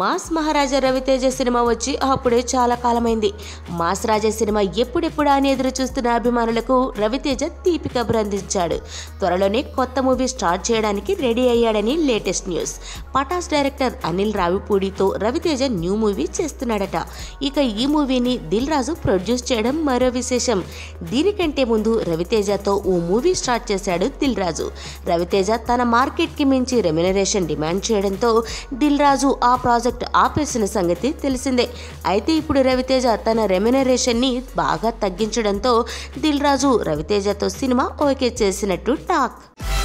mass మహారాజా Raviteja cinema వచ్చి అప్పుడే చాలా కాలమైంది మాస్ రాజా సినిమా ఎప్పుడెప్పుడా అని ఎదురు చూస్తున్న అభిమానులకు రవితేజ తీపి కబురు అందించాడు త్వరలోనే కొత్త మూవీ స్టార్ట్ చేయడానికి రెడీ అయ్యాడని latest news Pataas director Anil రావిపూడితో రవితేజ న్యూ మూవీ చేస్తున్నాడట ఇక ఈ మూవీని దిల్ రాజు ప్రొడ్యూస్ చేయడం మరో విశేషం దీనికంటే ముందు రవితేజతో ఓ మూవీ స్టార్ట్ చేశాడు దిల్ రాజు రవితేజ తన మార్కెట్కి మించి రెమ్యునరేషన్ డిమాండ్ చేయడంతో దిల్ రాజు ఆ ప్రాజెక్ట్ ఆపేసిన సంగతి తెలిసిందే అయితే ఇప్పుడు రవితేజ తన రెమ్యునరేషన్ని బాగా తగ్గించడంతో దిల్ రాజు రవితేజతో సినిమా ఓకే చేసినట్టు టాక్